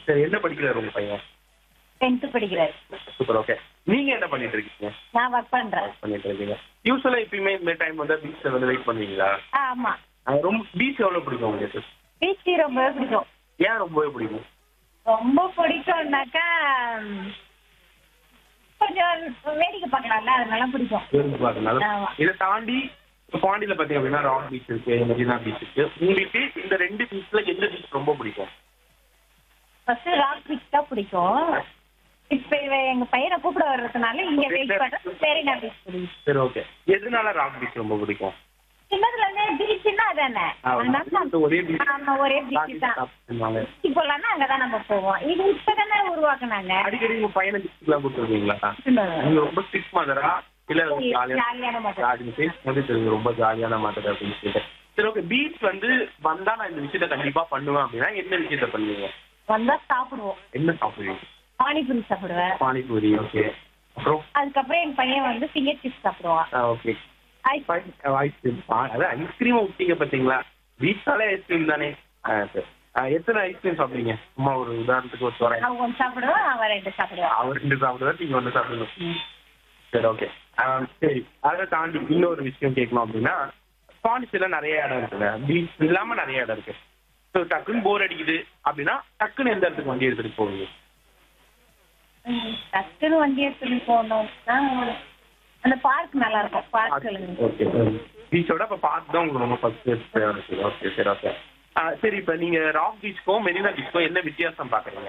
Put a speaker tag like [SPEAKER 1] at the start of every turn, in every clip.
[SPEAKER 1] சரி என்ன படிக்கிறாரு உங்க பையன்
[SPEAKER 2] டென்த்து படிக்கிறாரு
[SPEAKER 1] சூப்பர் ஓகே நீங்க என்ன பண்ணிட்டு இருக்கீங்க
[SPEAKER 2] நான் ஒர்க் பண்றேன்
[SPEAKER 1] பண்ணிட்டு இருக்கீங்க யூஸ்வலா எப்பயுமே இந்த டைம் வந்து பீச்ல வந்து வெயிட் பண்ணுவீங்களா
[SPEAKER 2] ஆ, ஆமா
[SPEAKER 1] அஹ் ரொம்ப பீச் எவ்வளவு பிடிக்கும் உங்களுக்கு
[SPEAKER 2] பீச் ரொம்பவே பிடிக்கும்
[SPEAKER 1] ஏன் ரொம்பவே பிடிக்கும்
[SPEAKER 2] ரொம்ப பிடிக்கும்னாக்கா ம், கொஞ்சம் வேடிக்கை பார்க்கலாம்ல அதனால பிடிக்கும்
[SPEAKER 1] இருந்து பாருங்க
[SPEAKER 2] ஆமா.
[SPEAKER 1] இதை தாண்டி இப்ப பாண்டியில பாத்தீங்க அப்படின்னா ராக் பீச் இருக்கு மெரினா பீச் இருக்கு உங்களுக்கு இந்த ரெண்டு பீச்ல எந்த பீச் ரொம்ப பிடிக்கும்
[SPEAKER 2] ஃபர்ஸ்ட் ராக் பீச் தான் பிடிக்கும் இப்ப இவ எங்க பையனை கூப்பிட வர்றதுனால இங்க வெயிட் பண்றேன் சரி நான் பீச் பிடிக்கும்
[SPEAKER 1] சரி ஓகே எதனால ராக் பீச் ரொம்ப பிடிக்கும்
[SPEAKER 2] சின்னதுல இருந்தே பீச்னா அதானே அதனால
[SPEAKER 1] இந்த ஒரே பீச்
[SPEAKER 2] ஆமா ஒரே பீச் தான் பீச் போலாம்னா அங்கதான் நம்ம போவோம் இது இப்பதானே உருவாக்குனாங்க
[SPEAKER 1] அடிக்கடி உங்க பையனை பீச்சுக்குலாம் கூப்பிட்டுருக்கீங்களா நீங்க ரொம்ப ஸ்ட்ரிக்ட் மதரா இல்ல ஜாலியா
[SPEAKER 2] ஜாலியான மாதிரி
[SPEAKER 1] ஜாலி பேஸ் வந்து தெரியும் ரொம்ப ஜாலியான மாட்டது அப்படின்னு சொல்லிட்டு சரி ஓகே பீச் வந்து வந்தா நான் இந்த விஷயத்த கண்டிப்பா பண்ணுவேன் அப்படின்னா என்ன விஷயத்த பண்ணுவீங்க
[SPEAKER 2] வந்தா சாப்பிடுவோம்
[SPEAKER 1] என்ன சாப்பிடுவீங்க
[SPEAKER 2] பானிபூரி சாப்பிடுவேன்
[SPEAKER 1] பானிபூரி ஓகே அப்புறம்
[SPEAKER 2] அதுக்கப்புறம் என் பையன் வந்து ஃபிங்கர் சிப்ஸ் சாப்பிடுவான்
[SPEAKER 1] ஓகே
[SPEAKER 2] ஐஸ்
[SPEAKER 1] ஐஸ்கிரீம் அதான் ஐஸ்கிரீம் விட்டீங்க பாத்தீங்களா பீச்னாலே ஐஸ்கிரீம் தானே ஆ, சரி ஆ, எத்தனை ஐஸ்கிரீம் சாப்பிடுவீங்க சும்மா ஒரு உதாரணத்துக்கு ஒரு சொல்றேன்
[SPEAKER 2] அவன் ஒன்று சாப்பிடுவான் அவன் ரெண்டு சாப்பிடுவான்
[SPEAKER 1] அவர் ரெண்டு சாப்பிடுவார் நீங்க ஒன்று சாப்பிடணும் சரி ஓகே சரி அதை தாண்டி இன்னொரு விஷயம் கேட்கணும் அப்படின்னா பாண்டிச்சேரியில நிறைய இடம் இருக்குல்ல பீச் இல்லாம நிறைய இடம் இருக்கு ஸோ டக்குன்னு போர் அடிக்குது அப்படின்னா டக்குன்னு எந்த இடத்துக்கு வண்டி எடுத்துட்டு போவீங்க
[SPEAKER 2] ம், டக்குனு வண்டி எடுத்துட்டு போனோம்னா அந்த பார்க் நல்லா இருக்கும் பார்க்
[SPEAKER 1] ஓகே பீச்சோட இப்போ பார்க் தான் உங்களுக்கு ரொம்ப ஃபர்ஸ்ட் ஓகே சரி ஓகே சரி இப்போ நீங்க ராக் பீச்சுக்கும் மெரினா பீச்சுக்கும் என்ன வித்தியாசம் பாக்குறீங்க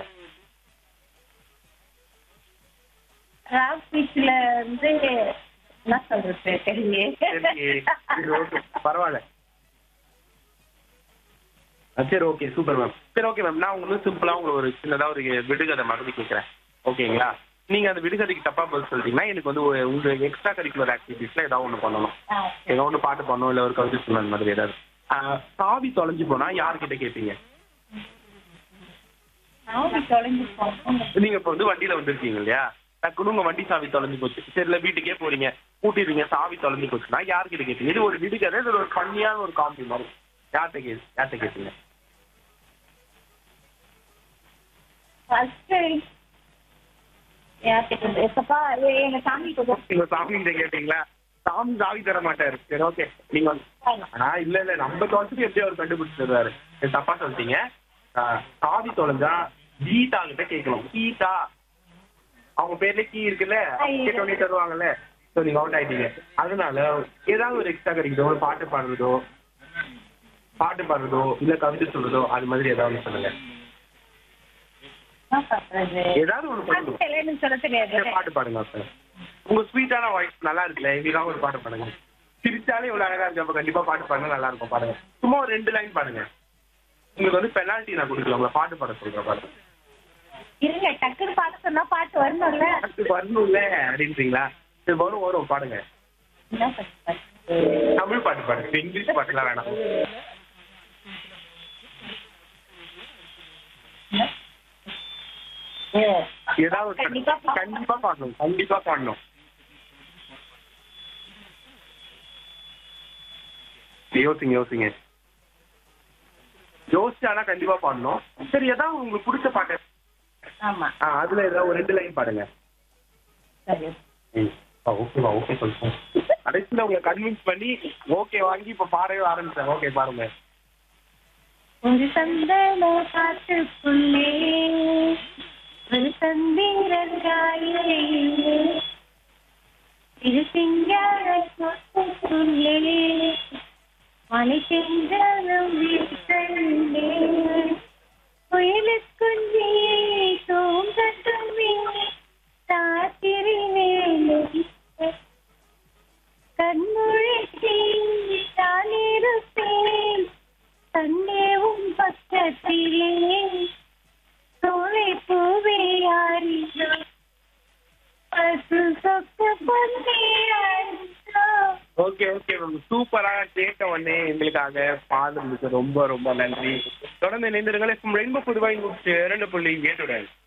[SPEAKER 2] ராக் பீச்ல வந்து என்ன சொல்றது தெரியலையே
[SPEAKER 1] சரி சரி, okay. பரவாயில்ல ஆ, சரி ஓகே சூப்பர் மேம் சரி ஓகே மேம் நான் உங்களுக்கு சிம்பிளா உங்களுக்கு ஒரு சின்னதா ஒரு விடுகதை மாதிரி கேட்குறேன் ஓகேங்களா நீங்க அந்த விடுகதைக்கு தப்பா பதில் சொல்லிட்டீங்கன்னா எனக்கு வந்து ஒரு உங்க எக்ஸ்ட்ரா கரிக்குலர் ஆக்டிவிட்டிஸ்ல ஏதாவது ஒன்று பண்ணணும்
[SPEAKER 2] ஆ,
[SPEAKER 1] ஏதோ ஒன்று பாட்டு பண்ணணும் இல்லை ஒரு கவிதை சொல்லணும் அந்த மாதிரி ஏதாவது ஆ, சாவி தொலைஞ்சு போனா யார்கிட்ட கேட்பீங்க
[SPEAKER 2] சாவி தொலைஞ்சு போனோம்
[SPEAKER 1] நீங்க இப்போ வந்து வண்டியில வந்திருக்கீங்க இல்லையா டக்குனு உங்க வண்டி சாவி தொலைஞ்சு போச்சு சரி இல்ல வீட்டுக்கே போறீங்க கூட்டிடுறீங்க சாவி தொலைஞ்சு போச்சுன்னா யார்கிட்ட கேட்பீங்க இது ஒரு விடுகதை இது ஒரு பண்ணியான ஒரு காமெடி மாதிரி யார்கிட்ட கே யார்கிட்ட கேட்பீங்க
[SPEAKER 2] ஃபர்ஸ்ட் யார்கிட்ட எப்பப்பா எ- எங்க சாமி கொஞ்சம்
[SPEAKER 1] நீங்க சாமி கிட்ட கேட்டீங்களா சாமி சாவி தர மாட்டாரு சரி ஓகே நீங்க வந்து ஆனா இல்ல இல்ல நம்ம தொலைச்சிட்டு எப்படியோ அவர் கண்டுபிடிச்சிருவாரு சரி, தப்பா சொல்லிட்டீங்க ஆ, சாவி தொலைஞ்சா கீதா கிட்ட கேட்கணும் கீதா அவங்க பேர்ல கீ இருக்குல்ல கேட்ட உடனே தருவாங்கல்ல சோ நீங்க அவுட் ஆயிட்டீங்க அதனால ஏதாவது ஒரு எக்ஸ்ட்ரா கிடைக்குதோ ஒரு பாட்டு பாடுறதோ பாட்டு பாடுறதோ இல்ல கவிதை சொல்றதோ அது மாதிரி ஏதாவது சொல்லுங்க
[SPEAKER 2] என்ன பண்றது
[SPEAKER 1] ஏதாவது ஒண்ணு பண்ணுங்க
[SPEAKER 2] எனக்கு சொல்ல தெரியாது
[SPEAKER 1] சரி, பாட்டு பாடுங்க சார் உங்க ஸ்வீட்டான வாய்ஸ் நல்லா இருக்குல்ல எங்களுக்காக ஒரு பாட்டு பாடுங்க சிரிச்சாலே இவ்வளவு அழகா இருக்கு அப்ப கண்டிப்பா பாட்டு பாடுங்க நல்லா இருக்கும் பாடுங்க சும்மா ஒரு ரெண்டு லைன் பாடுங்க உங்களுக்கு வந்து பெனால்ட்டி நான் கொடுக்கல உங்களை பாட்டு பாட சொல்றேன் பாருங்க
[SPEAKER 2] இருங்க டக்குன்னு பாட்டு சொன்னா பாட்டு வரணும்ல
[SPEAKER 1] பாட்டு வரணும்ல அப்படின்றீங்களா சரி வரும் வரும் பாடுங்க
[SPEAKER 2] என்ன பண்றது
[SPEAKER 1] தமிழ் பாட்டு பாடுங்க இங்கிலீஷ் பாட்டுலாம் வேணாம் ஏதாவது ஒரு
[SPEAKER 2] கண்டிப்பா பாடணும்.
[SPEAKER 1] கண்டிப்பா பாடணும் கண்டிப்பா பாடணும் யோசிங்க யோசிங்க யோசிச்சு ஆனா கண்டிப்பா பாடணும் சரி ஏதாவது உங்களுக்கு பிடிச்ச பாட்டு
[SPEAKER 2] ஆமா
[SPEAKER 1] ஆ, அதுல ஏதாவது ஒரு ரெண்டு லைன் பாடுங்க
[SPEAKER 2] சரி
[SPEAKER 1] ஓகேவா ஓகே சொல்லுங்க கடைசியில உங்களை கன்வின்ஸ் பண்ணி ஓகே வாங்கி இப்ப பாடவே ஆரம்பிச்சேன் ஓகே பாருங்க
[SPEAKER 2] ஒரு சந்தன காட்டுக்குள்ளே ஒரு சந்திரன் காயிலே இது சிங்கார சொத்துக்குள்ளே மலை சென்றாலும் வீட்டே புயலுக்குள்ளே தூங்கட்டுமே ராத்திரி வேலை கண்முழித்தே தானிருப்பேன் தன்னேவும் பக்கத்திலே சோலை பூவே யாரிலோ பசு சொக்க பொன்னே யாரிலோ
[SPEAKER 1] ஓகே ஓகே மேம் சூப்பரா கேட்ட உடனே எங்களுக்காக பாடுறதுக்கு ரொம்ப ரொம்ப நன்றி தொடர்ந்து இணைந்திருங்கள் ரெயின்போ புதுவாய் இரண்டு புள்ளி ஏற்றுடன்